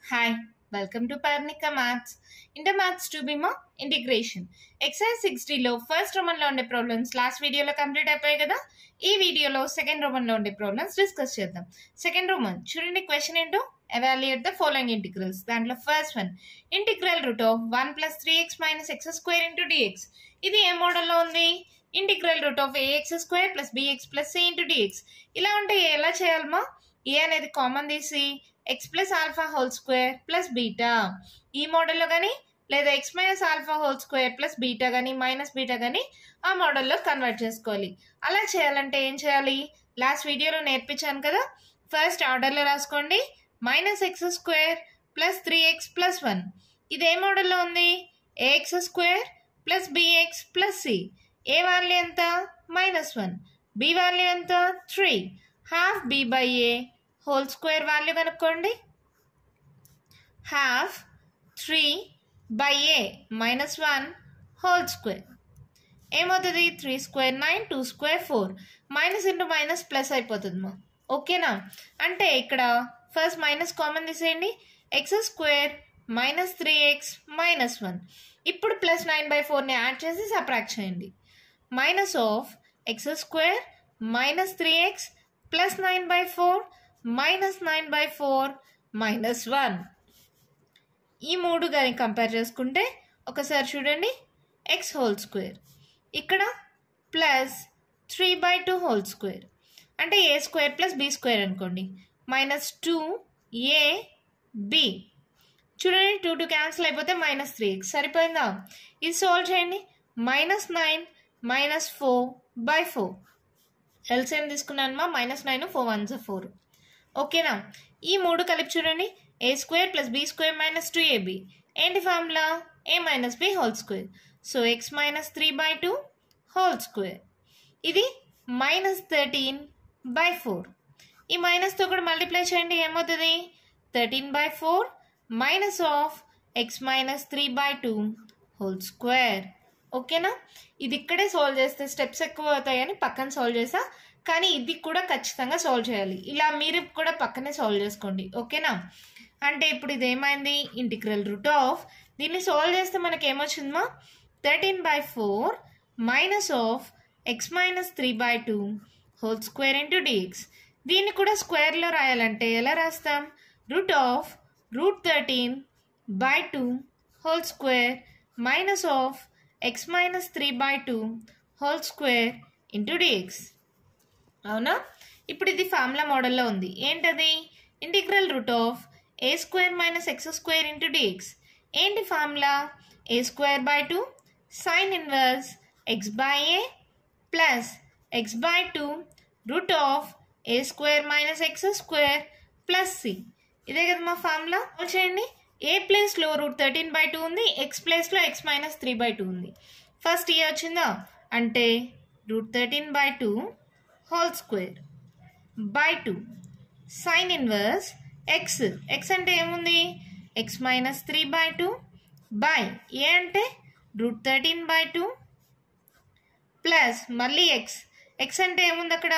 Hi, welcome to Parnika Maths. Inter Maths 2B మా integration exercise సిక్స్టీలో first రోమన్లో ఉండే ప్రాబ్లమ్స్ లాస్ట్ వీడియోలో కంప్లీట్ అయిపోయాయి కదా ఈ వీడియోలో సెకండ్ రోమన్లో ఉండే ప్రాబ్లమ్స్ డిస్కస్ చేద్దాం సెకండ్ రోమన్ చూడండి క్వశ్చన్ ఏంటో ఎవాల్యుయేట్ ద ఫాలోయింగ్ ఇంటిగ్రల్స్ దాంట్లో first one integral root of one plus three x minus x square into dx ఇది ఏ మోడల్లో ఉంది integral root of ax square plus bx plus c into dx ఇలా ఉంటే ఎలా చేయాలమ్మా ఏ అనేది కామన్ తీసి x plus alpha whole square plus beta ఈ మోడల్లో కానీ లేదా x minus alpha whole square plus beta కానీ మైనస్ బీటా కానీ ఆ మోడల్లో కన్వర్ట్ చేసుకోవాలి అలా చేయాలంటే ఏం చేయాలి లాస్ట్ వీడియోలో నేర్పించాను కదా ఫస్ట్ ఆర్డర్లో రాసుకోండి minus x square plus three x plus one ఇది ఏ మోడల్లో ఉంది ax square plus bx plus c a value ఎంత మైనస్ వన్ బి వాల్యూ ఎంత three half b by a whole square value కనుక్కోండి half three by a minus one whole square ఏమవుతుంది three square nine two square four minus into minus plus అయిపోతుంది మా ఓకేనా అంటే ఇక్కడ first minus common తీసేయండి x square minus three x minus one ఇప్పుడు plus nine by ఫోర్ని add చేసి సప్రాక్ట్ చేయండి minus of x square minus three x plus nine by four minus nine by four minus one ఈ మూడు కానీ compare చేసుకుంటే ఒకసారి చూడండి ఎక్స్ హోల్ స్క్వేర్ ఇక్కడ plus three by two whole square అంటే a square plus b square అనుకోండి minus two a b చూడండి టూ టూ క్యాన్సిల్ అయిపోతే మైనస్ త్రీ ఎక్స్ సరిపోయిందా ఇది సాల్వ్ చేయండి minus nine minus four by four LCM తీసుకున్నాను minus nine four one four ఓకేనా ఈ మూడు కలిపి చూడండి a square plus b square minus two ab ఏంటి formula a minus b whole square so x minus three by two whole square ఇది minus thirteen by four ఈ మైనస్తో కూడా మల్టిప్లై చేయండి ఏమవుతుంది thirteen by four minus of x minus three by two whole square ఓకేనా ఇది ఇక్కడే solve చేస్తే స్టెప్స్ ఎక్కువ అవుతాయని పక్కన సాల్వ్ చేసా కానీ ఇది కూడా ఖచ్చితంగా సాల్వ్ చేయాలి ఇలా మీరు కూడా పక్కనే సాల్వ్ చేసుకోండి ఓకేనా అంటే ఇప్పుడు ఇది ఏమైంది ఇంటిగ్రల్ రూట్ ఆఫ్ దీన్ని సాల్వ్ చేస్తే మనకి ఏమొచ్చిందమ్మా thirteen by four minus of x minus three by two whole square into dx దీన్ని కూడా స్క్వేర్లో రాయాలంటే ఎలా రాస్తాం root of root thirteen by two whole square minus of x minus three by two whole square into dx అవునా ఇప్పుడు ఇది formula మోడల్లో ఉంది ఏంటది integral root of a square minus x square into dx ఏంటి formula A square by two sine inverse x by a plus x by two root of a square minus x square plus c ఇదే కదా మా formula చేయండి a ప్లేస్లో root thirteen by two ఉంది x ప్లేస్లో x minus three by two ఉంది first a వచ్చిందా అంటే root thirteen by two whole square by two sine inverse x x అంటే ఏముంది x minus three by two by a అంటే root thirteen by two plus మళ్ళీ x x అంటే ఏముంది అక్కడ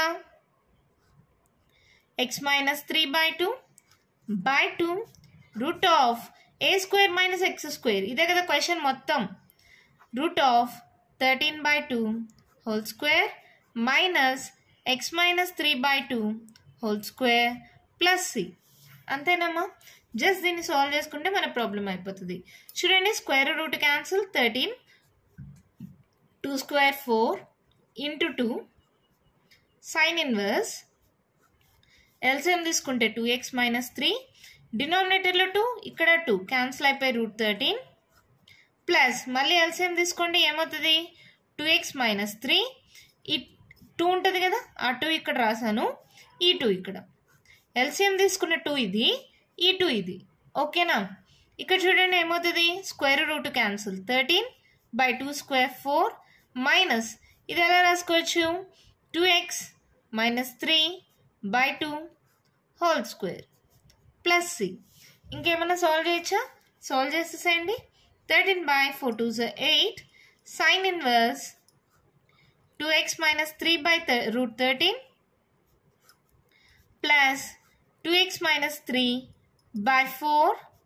x minus three by two by two root of a square minus x square ఇదే కదా question మొత్తం root of thirteen by two whole square minus x minus three by two whole square plus c అంతేనమ్మా just దీన్ని solve చేసుకుంటే మన problem అయిపోతుంది చూడండి square root cancel thirteen two square four into two sine inverse LCM తీసుకుంటే two x minus three డినామినేటర్లో two ఇక్కడ two cancel అయిపోయి root thirteen plus మళ్ళీ ఎల్సిఎం తీసుకోండి ఏమవుతుంది టూ ఎక్స్ మైనస్ త్రీ ఈ టూ ఉంటుంది కదా ఆ టూ ఇక్కడ రాశాను ఈ టూ ఇక్కడ ఎల్సిఎం తీసుకున్న టూ ఇది ఈ టూ ఇది ఓకేనా ఇక్కడ చూడండి ఏమవుతుంది square root cancel thirteen by two square four minus ఇది ఎలా రాసుకోవచ్చు two x minus three by two whole square plus c ఇంకేమైనా సాల్వ్ చేయొచ్చా సాల్వ్ చేసేసేయండి థర్టీన్ బై ఫోర్ టూ జ eight sine inverse two x minus three by root thirteen plus two x minus three by four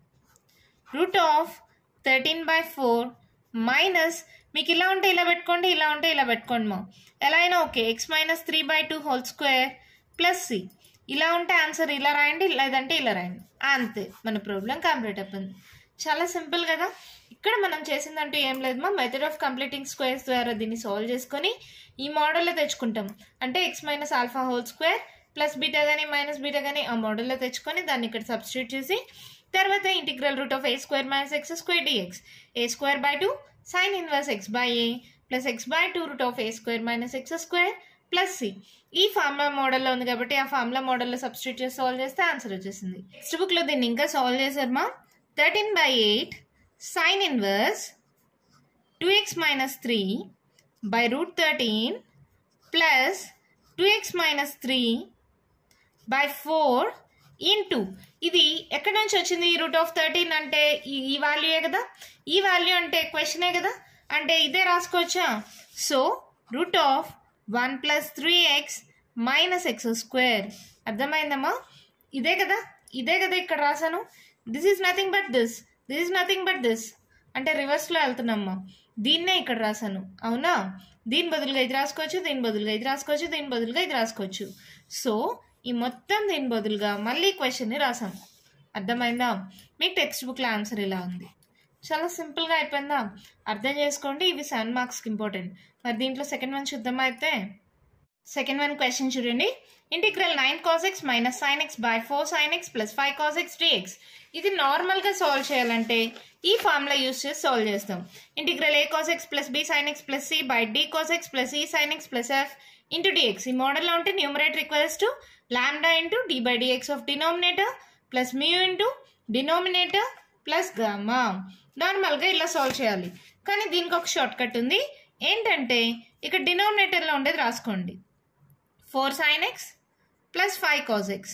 root of thirteen by four minus మీకు ఇలా ఉంటే ఇలా పెట్టుకోండి ఇలా ఉంటే ఇలా పెట్టుకోండి మా ఎలా అయినా okay x minus three by two whole square plus c ఇలా ఉంటే ఆన్సర్ ఇలా రాయండి లేదంటే ఇలా రాయండి అంతే మన ప్రాబ్లం కంప్లీట్ అయిపోయింది చాలా సింపుల్ కదా ఇక్కడ మనం చేసిందంటూ ఏం లేదు మా మెథడ్ ఆఫ్ కంప్లీటింగ్ స్క్వేర్స్ ద్వారా దీన్ని సాల్వ్ చేసుకొని ఈ మోడల్లో తెచ్చుకుంటాం అంటే x minus alpha whole square plus beta కానీ మైనస్ బీటా కానీ ఆ మోడల్లో తెచ్చుకొని దాన్ని ఇక్కడ సబ్స్టిట్యూట్ చేసి తర్వాత integral root of a square minus x square dx a square by two sine inverse x by a plus x by two root of a square minus x square plus c ఈ formula మోడల్లో ఉంది కాబట్టి ఆ formula మోడల్లో substitute చేసి solve చేస్తే answer వచ్చేసింది next బుక్లో దీన్ని ఇంకా సాల్వ్ చేశారు మా thirteen by eight sine inverse two x minus three by root thirteen plus two x minus three by four into ఇది ఎక్కడి నుంచి వచ్చింది రూట్ ఆఫ్ థర్టీన్ అంటే ఈ ఈ వాల్యూయే కదా ఈ వాల్యూ అంటే క్వశ్చనే కదా అంటే ఇదే రాసుకోవచ్చా so root of one plus three x minus x square అర్థమైందమ్మా ఇదే కదా ఇదే కదా ఇక్కడ రాశాను this is nothing but this this is nothing but this అంటే రివర్స్లో వెళ్తున్నామ్మా దీన్నే ఇక్కడ రాశాను అవునా దీని బదులుగా ఇది రాసుకోవచ్చు దీని బదులుగా ఇది రాసుకోవచ్చు దీని బదులుగా ఇది రాసుకోవచ్చు సో ఈ మొత్తం దీని బదులుగా మళ్ళీ క్వశ్చన్ని రాసాం అర్థమైందా మీకు టెక్స్ట్ బుక్లో ఆన్సర్ ఇలా ఉంది చాలా సింపుల్గా అయిపోయిందా అర్థం చేసుకోండి ఇవి సెవెన్ మార్క్స్కి ఇంపార్టెంట్ మరి దీంట్లో సెకండ్ వన్ చూద్దామా అయితే సెకండ్ వన్ క్వశ్చన్ చూడండి integral nine cos x minus sign x by four sign x plus five cos x dx ఇది నార్మల్గా సాల్వ్ చేయాలంటే ఈ ఫార్ములా యూస్ చేసి సాల్వ్ చేస్తాం integral a cos x plus b sine x plus c by d cos x plus e sine x plus f into dx ఈ మోడల్లో ఉంటే numerator equals to lambda into d by dx of denominator plus mu into denominator plus gamma నార్మల్గా ఇలా solve చేయాలి కానీ దీనికి ఒక short cut ఉంది ఏంటంటే ఇక్కడ డినోమినేటర్లో ఉండేది రాసుకోండి four sign x plus five cos x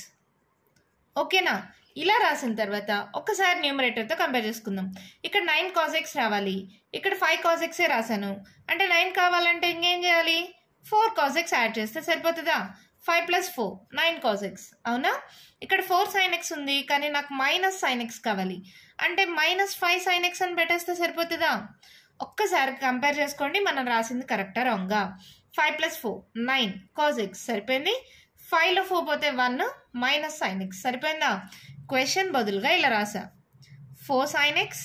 ఓకేనా ఇలా రాసిన తర్వాత ఒక్కసారి న్యూమరేటర్తో కంపేర్ చేసుకుందాం ఇక్కడ నైన్ కాజ్ ఎక్స్ రావాలి ఇక్కడ ఫైవ్ కాజ్ ఎక్సే రాశాను అంటే నైన్ కావాలంటే ఇంకేం చేయాలి ఫోర్ కాజ్ ఎక్స్ యాడ్ చేస్తే సరిపోతుందా five plus four nine cos x అవునా ఇక్కడ ఫోర్ సైన్ ఎక్స్ ఉంది కానీ నాకు మైనస్ సైన్ ఎక్స్ కావాలి అంటే మైనస్ ఫైవ్ సైన్ ఎక్స్ అని పెట్టేస్తే సరిపోతుందా ఒక్కసారి కంపేర్ చేసుకోండి మనం రాసింది కరెక్టా రాంగా five plus four nine cos x సరిపోయింది ఫైవ్లో ఫోర్ పోతే వన్ మైనస్ సైన్ ఎక్స్ సరిపోయిందా క్వశ్చన్ బదులుగా ఇలా రాసా four sign x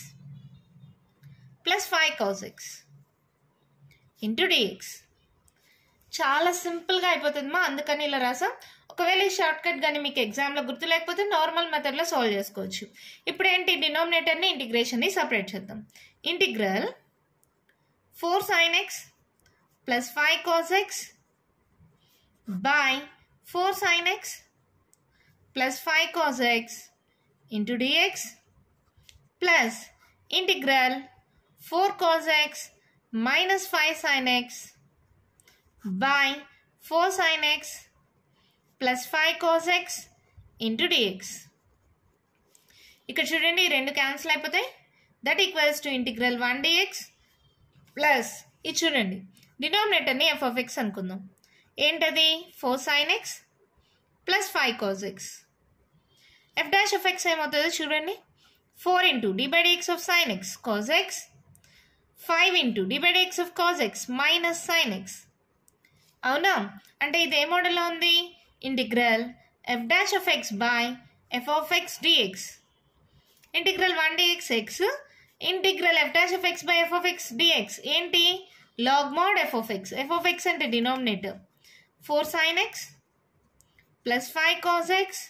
plus five cos x into dx చాలా సింపుల్గా అయిపోతుంది మా అందుకని ఇలా రాసాం ఒకవేళ ఈ షార్ట్ కట్ కానీ మీకు ఎగ్జామ్లో గుర్తు లేకపోతే నార్మల్ మెథడ్లో సాల్వ్ చేసుకోవచ్చు ఇప్పుడు ఏంటి డినోమినేటర్ని ఇంటిగ్రేషన్ని సపరేట్ చేద్దాం integral four sign x plus five cos x by four sign x plus five cos x into dx plus integral four cos x minus five sign x by four sign x plus five cos x into dx ఇక్కడ చూడండి ఈ రెండు cancel అయిపోతాయి that equals to integral one dx plus ఇది చూడండి డినామినేటర్ని f of x అనుకుందాం ఏంటది four sign x plus five cos x f dash of x ఏమవుతుందో చూడండి four into d by dx of sign x cos x five into d by dx of cos x minus sign x అవునా అంటే ఇది ఏ మోడల్లో ఉంది integral f dash of x by f of x dx integral one dx x integral f dash of x by f of x dx ఏంటి log mod f of x f of x అంటే denominator four sign x plus five cos x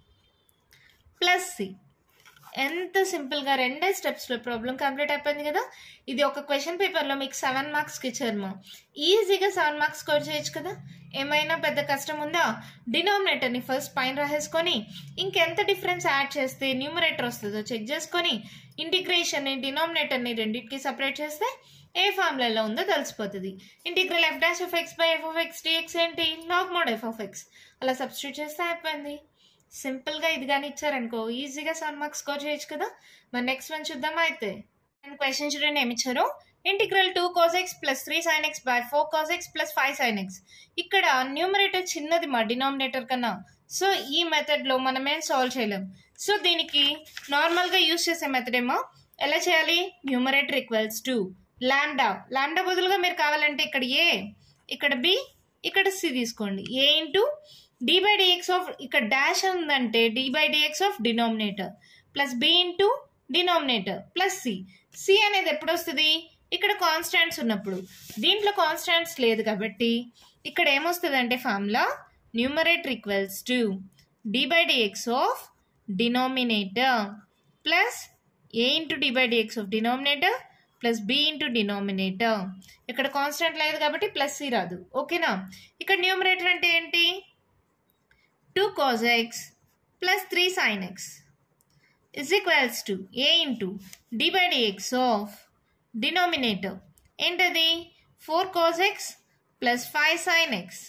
plus c ఎంత సింపుల్గా రెండే స్టెప్స్లో problem complete అయిపోయింది కదా ఇది ఒక question పేపర్లో మీకు సెవెన్ మార్క్స్కి ఇచ్చారు మా ఈజీగా సెవెన్ మార్క్స్ స్కోర్ చేయొచ్చు కదా ఏమైనా పెద్ద కష్టం ఉందా డినామినేటర్ని ఫస్ట్ పైన రాసేసుకొని ఇంకెంత డిఫరెన్స్ యాడ్ చేస్తే న్యూమరేటర్ వస్తుందో చెక్ చేసుకొని ఇంటిగ్రేషన్ని డినామినేటర్ని రెండింటికి సపరేట్ చేస్తే ఏ ఫార్ములాలో ఉందో తెలిసిపోతుంది integral f dash of x by f of x dx ఏంటి log mod f of x అలా సబ్స్టిట్యూట్ చేస్తే అయిపోయింది సింపుల్గా ఇది కానీ ఇచ్చారనుకో ఈజీగా సెవెన్ మార్క్స్ స్కోర్ చేయొచ్చు కదా మరి నెక్స్ట్ వన్ చూద్దామా అయితే అండ్ క్వశ్చన్ చూడండి ఏమి ఇచ్చారు integral two cos x plus three sign x by four cos x plus five sign x ఇక్కడ న్యూమరేటర్ చిన్నది మా డినామినేటర్ కన్నా సో ఈ మెథడ్లో మనం ఏం సాల్వ్ చేయలేం సో దీనికి నార్మల్గా యూజ్ చేసే మెథడ్ ఏమో ఎలా చేయాలి numerator equals to lambda lambda బదులుగా మీరు కావాలంటే ఇక్కడ ఏ ఇక్కడ బి ఇక్కడ సి తీసుకోండి a into d by dx of ఇక్కడ డాష్ ఉందంటే d by dx of denominator plus B into denominator plus c c అనేది ఎప్పుడు వస్తుంది ఇక్కడ కాన్స్టాంట్స్ ఉన్నప్పుడు దీంట్లో కాన్స్టాంట్స్ లేదు కాబట్టి ఇక్కడ ఏమొస్తుంది అంటే formula numerator equals to d by dx of denominator plus a into d by dx of denominator plus B into denominator ఇక్కడ కాన్స్టెంట్ లేదు కాబట్టి ప్లస్ సి రాదు ఓకేనా ఇక్కడ న్యూమరేటర్ అంటే ఏంటి two cos x plus three sign x is equals to A into d by dx of denominator ఏంటది four cos x plus five sign x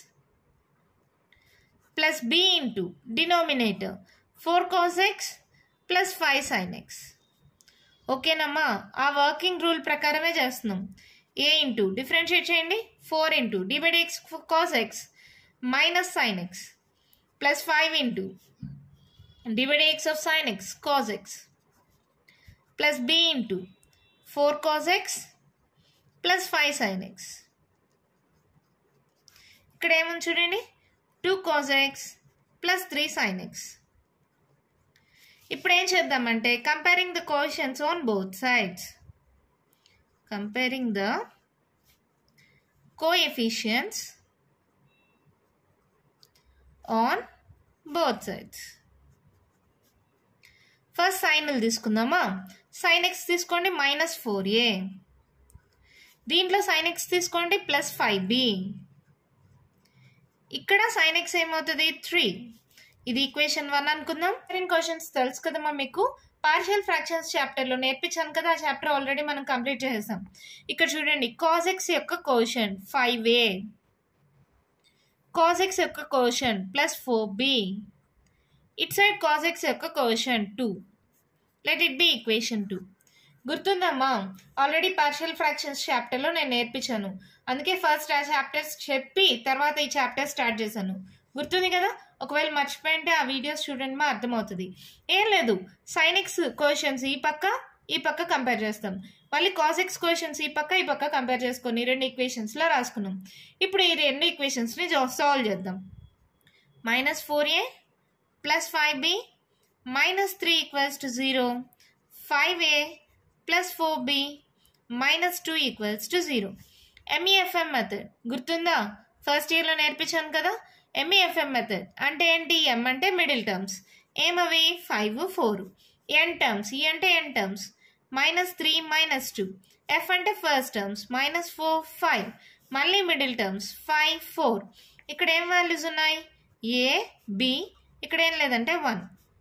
plus B into denominator four cos x plus five sign x ఓకేనమ్మా ఆ working rule ప్రకారమే చేస్తున్నాం a into differentiate చేయండి four into d by d x cos x minus sign x plus five into d by d x of sign x cos x plus B into four cos x plus five sign x ఇక్కడ ఏముంది చూడండి two cos x plus three sign x ఇప్పుడు ఏం చేద్దామంటే comparing the questions on both sides comparing the coefficients on both sides first సైన్లు తీసుకుందామా sine x తీసుకోండి minus four a దీంట్లో సైన్ ఎక్స్ తీసుకోండి ప్లస్ ఫైవ్ బి ఇక్కడ సైన్ ఎక్స్ ఏమవుతుంది త్రీ ఇది ఈక్వేషన్ వన్ అనుకుందాం రెండు క్వశ్చన్స్ తెలుసు కదమ్మా మీకు పార్షియల్ ఫ్రాక్షన్స్ చాప్టర్లో నేర్పించాను కదా ఆ చాప్టర్ ఆల్రెడీ మనం కంప్లీట్ చేసేసాం ఇక్కడ చూడండి కాజ్ ఎక్స్ యొక్క question five a cos x యొక్క question plus four b it side cos x యొక్క question two let it be equation two గుర్తుందమ్మా ఆల్రెడీ పార్షియల్ ఫ్రాక్షన్స్ చాప్టర్లో నేను నేర్పించాను అందుకే ఫస్ట్ ఆ చాప్టర్స్ చెప్పి తర్వాత ఈ చాప్టర్ స్టార్ట్ చేశాను గుర్తుంది కదా ఒకవేళ మర్చిపోయింటే ఆ వీడియోస్ చూడండి మా అర్థమవుతుంది ఏం లేదు సైనిక్స్ క్వశ్చన్స్ ఈ పక్క ఈ పక్క కంపేర్ చేస్తాం మళ్ళీ కాజిక్స్ క్వశ్చన్స్ ఈ పక్క ఈ పక్క కంపేర్ చేసుకొని రెండు ఈక్వేషన్స్లో రాసుకున్నాం ఇప్పుడు ఈ రెండు ఈక్వేషన్స్ని సాల్వ్ చేద్దాం minus four a plus five b minus three equals to zero five a plus four b minus two equals to zero MEFM method గుర్తుందా ఫస్ట్ ఇయర్లో నేర్పించాను కదా ఎంఈఎఫ్ఎం మెథడ్ అంటే ఏంటి ఎం అంటే మిడిల్ టర్మ్స్ ఏమవి five four end terms E అంటే end terms minus three minus two F అంటే first terms minus four five మళ్ళీ మిడిల్ టర్మ్స్ ఫైవ్ ఫోర్ ఇక్కడ ఏం వాల్యూస్ ఉన్నాయి ఏ బి ఇక్కడ ఏం లేదంటే one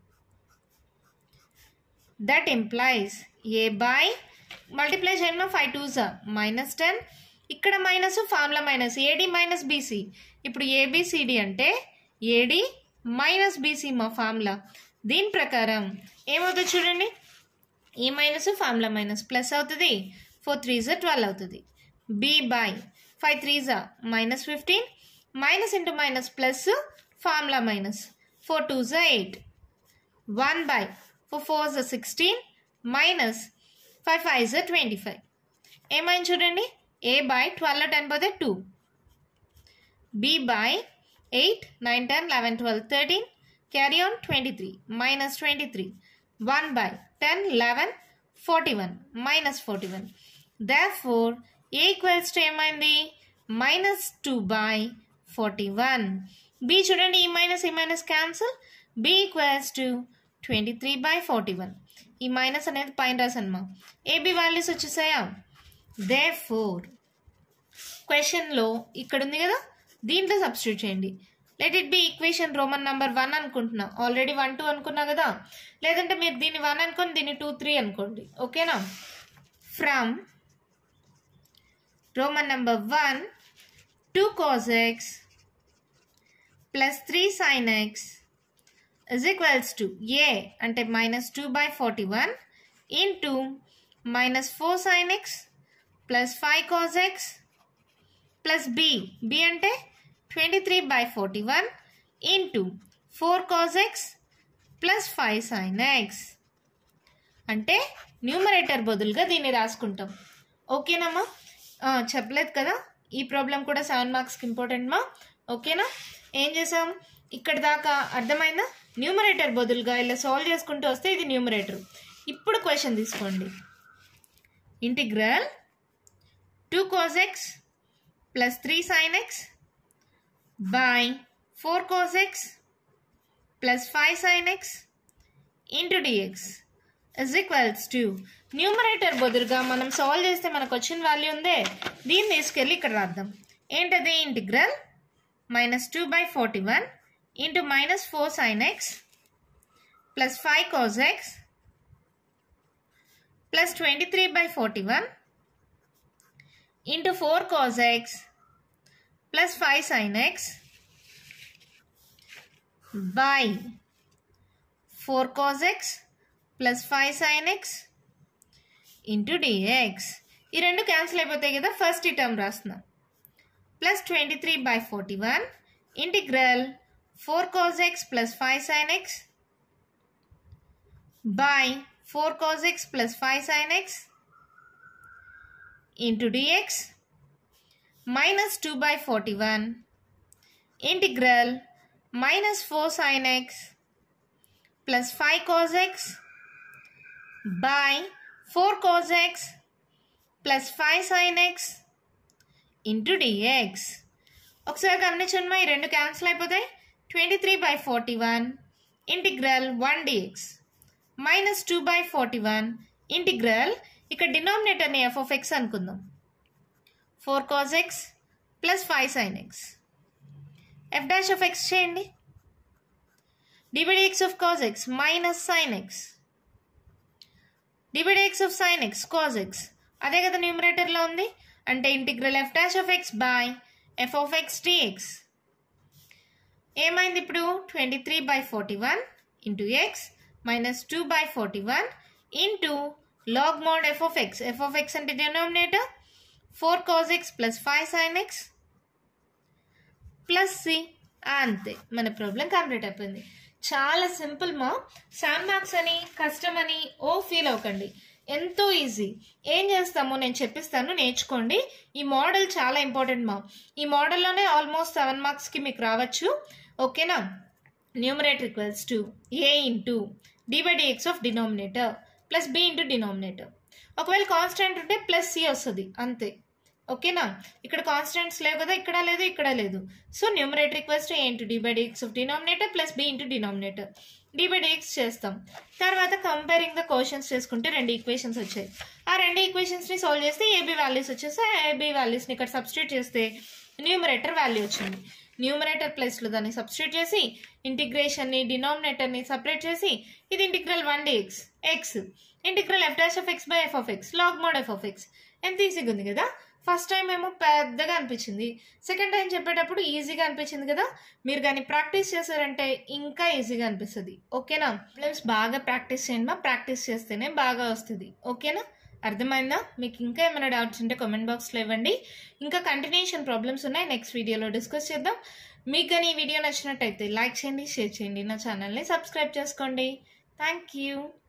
that implies a by multiply చేయడం ఫైవ్ టూ జా మైనస్ టెన్ ఇక్కడ minus formula minus ad minus bc ఇప్పుడు ఏబిసిడి అంటే ఏడి మైనస్ బీసీ మా ఫార్ములా దీని ప్రకారం ఏమవుతుంది చూడండి ఈ మైనస్ ఫార్ములా మైనస్ ప్లస్ అవుతుంది ఫోర్ త్రీ జా ట్వెల్వ్ అవుతుంది బి బై ఫైవ్ త్రీ జా minus fifteen minus into minus plus formula minus four two జా eight one by four four జా సిక్స్టీన్ మైనస్ ఫైవ్ ఫైవ్ జా ట్వంటీ ఫైవ్ ఏమైంది చూడండి A by twelve ten పోతే two B by eight nine ten eleven twelve thirteen carry on twenty three minus twenty three one by ten eleven forty one minus forty one the four A equals to ఏమైంది minus two by forty one B చూడండి ఈ minus ఈ minus cancel B equals to twenty three by forty one ఈ minus అనేది పైన రాసనమా A B values వచ్చేసాయా the four క్వశ్చన్లో ఇక్కడ ఉంది కదా దీంట్లో సబ్స్టిట్యూట్ చేయండి let it be equation Roman number one అనుకుంటున్నా ఆల్రెడీ వన్ టూ అనుకున్నా కదా లేదంటే మీరు దీన్ని వన్ అనుకోండి దీన్ని టూ త్రీ అనుకోండి ఓకేనా from Roman number one two cos x plus three sign x is equals to A అంటే minus two by forty one into minus four sign x plus five cos x plus B B అంటే twenty three by forty one into four cos x plus five sign x అంటే numerator బదులుగా దీన్ని రాసుకుంటాం ఓకేనమ్మా ఆ, చెప్పలేదు కదా ఈ ప్రాబ్లం కూడా సెవెన్ మార్క్స్కి ఇంపార్టెంట్ మా ఓకేనా ఏం చేసాం ఇక్కడ దాకా అర్థమైందా న్యూమరేటర్ బదులుగా ఇలా సాల్వ్ చేసుకుంటూ వస్తే ఇది న్యూమరేటర్ ఇప్పుడు క్వశ్చన్ తీసుకోండి integral two cos x plus three sign x by four cos x plus five sign x into dx is equals to numerator బదులుగా మనం సాల్వ్ చేస్తే మనకు వచ్చిన వాల్యూ ఉందే దీన్ని తీసుకెళ్ళి ఇక్కడ రాద్దాం ఏంటది integral minus two by forty one into minus four sign x plus five cos x plus twenty three by forty one into four cos x plus five sign x by four cos x plus five sign x into dx ఈ రెండు cancel అయిపోతాయి కదా first ఈ term రాస్తున్నాం plus twenty three by forty one integral four cos x plus five sign x by four cos x plus five sign x into dx minus two by forty one integral minus four sign x plus five cos x by four cos x plus five sign x into dx ఒకసారి గమనించండి ఈ రెండు cancel అయిపోతాయి twenty three by forty one integral one dx minus two by forty one integral ఇక్కడ డినామినేటర్ని f of x అనుకుందాం four cos x plus five sign x f dash of x చేయండి d by d x of cos x minus sign x d by d x of sign x cos x అదే కదా న్యూమరేటర్లో ఉంది అంటే integral f dash of x by f of x dx ఏమైంది ఇప్పుడు twenty three by forty one into x minus two by forty one into log mod f of x f of x అంటే denominator four cos x plus five sign x plus C అంతే మన problem complete అయిపోయింది చాలా simple మా Sam marks అని కష్టం అని ఓ feel అవ్వకండి ఎంతో ఈజీ ఏం చేస్తామో నేను చెప్పిస్తాను నేర్చుకోండి ఈ మోడల్ చాలా ఇంపార్టెంట్ మా ఈ మోడల్లోనే ఆల్మోస్ట్ సెవెన్ మార్క్స్కి మీకు రావచ్చు ఓకేనా numerator equals to A into d by dx of denominator plus B into denominator ఒకవేళ కాన్స్టెంట్ ఉంటే ప్లస్ సి వస్తుంది అంతే ఓకేనా ఇక్కడ కాన్స్టెంట్స్ లేవు కదా ఇక్కడ లేదు ఇక్కడ లేదు so numerator equals to A into d by dx of denominator plus B into denominator d by dx చేస్తాం తర్వాత కంపేరింగ్ ద క్వశ్చన్స్ చేసుకుంటే రెండు ఈక్వేషన్స్ వచ్చాయి ఆ రెండు ఈక్వేషన్స్ని సాల్వ్ చేస్తే ఏబీ వాల్యూస్ వచ్చేస్తే ఏబీ వాల్యూస్ని ఇక్కడ సబ్స్టిట్యూట్ చేస్తే న్యూమరేటర్ వాల్యూ వచ్చింది న్యూమరేటర్ ప్లేస్లో దాన్ని సబ్స్టిట్యూట్ చేసి ఇంటిగ్రేషన్ని డినామినేటర్ని సపరేట్ చేసి ఇది integral one dx x integral f dash of x by f of x log mod f of x ఎంత ఈజీగా ఉంది కదా ఫస్ట్ టైం ఏమో పెద్దగా అనిపించింది సెకండ్ టైం చెప్పేటప్పుడు ఈజీగా అనిపించింది కదా మీరు కానీ ప్రాక్టీస్ చేశారంటే ఇంకా ఈజీగా అనిపిస్తుంది ఓకేనా ప్రాబ్లమ్స్ బాగా ప్రాక్టీస్ చేయండి ప్రాక్టీస్ చేస్తేనే బాగా వస్తుంది ఓకేనా అర్థమైందా మీకు ఇంకా ఏమైనా డౌట్స్ ఉంటే కామెంట్ బాక్స్లో ఇవ్వండి ఇంకా కంటిన్యూషన్ ప్రాబ్లమ్స్ ఉన్నాయి నెక్స్ట్ వీడియోలో డిస్కస్ చేద్దాం మీకు కానీ ఈ వీడియో నచ్చినట్టయితే లైక్ చేయండి షేర్ చేయండి నా ఛానల్ని సబ్స్క్రైబ్ చేసుకోండి థ్యాంక్ యూ